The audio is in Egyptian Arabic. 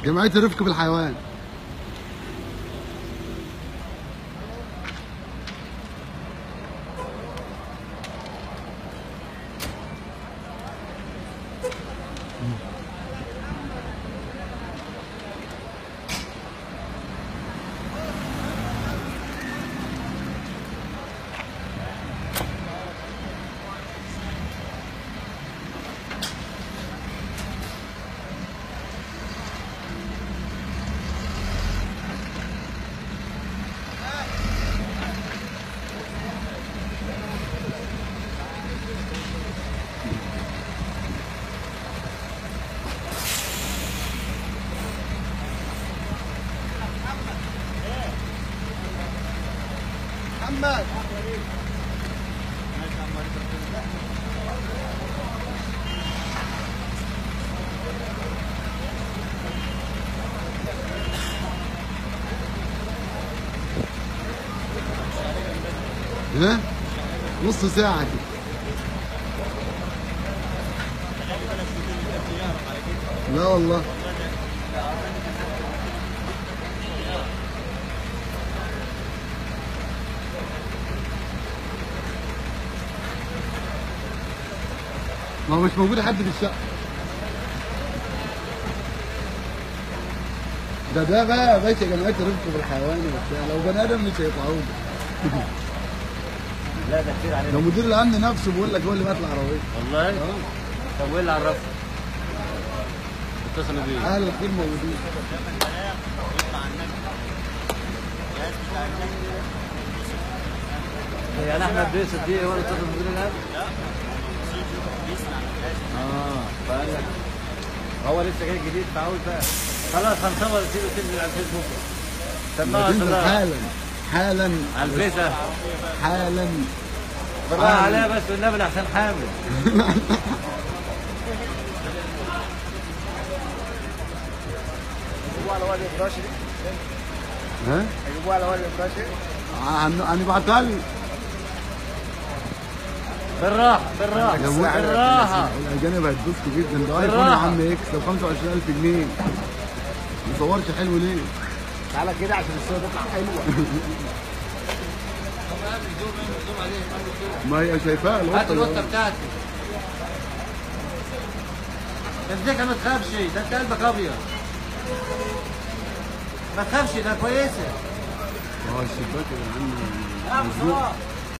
جمعيه الرفق بالحيوان محمد ها نص ساعه كده لا والله ما هو مش موجود حد في الشقه ده ده بقى يا باشا جمعيه الرفق بالحيوان وبتاع لو بني ادم مش هيطلعوه لا ده كتير ده علينا مدير الامن نفسه بيقول لك هو اللي مات العربيه والله اه طب وايه اللي عرفك؟ اتصلوا بيه اهل الخير موجودين يعني احمد بيوسف دي هو اللي اتصل بمدير الامن؟ اه فقال لك هو لسه جاي جديد فعاوز بقى خلاص هنصور تيجي تنزل على الفيسبوك سماها هتنزل صلاح حالا حالا على الفيسا حالا بالراحه عليها بس والنبي احسن حامل هيجيبوه على وادي الراشد ها هيجيبوه على وادي الراشد هن- هنبعتها لي بالراحه بالراحه بالراحه الاجانب هيتبسطوا جدا ده ايفون يا بالراحة. عم يكسب 25000 جنيه ما صورش حلو ليه؟ تعالى كده عشان الصوره تطلع حلوه ما هي شايفاها هات القطه الوطه بتاعتي ازيك ما تخافش ده انت قلبك ابيض ما تخافش ده كويسه اه الشباك يا عم لا مظبوط. بصراحه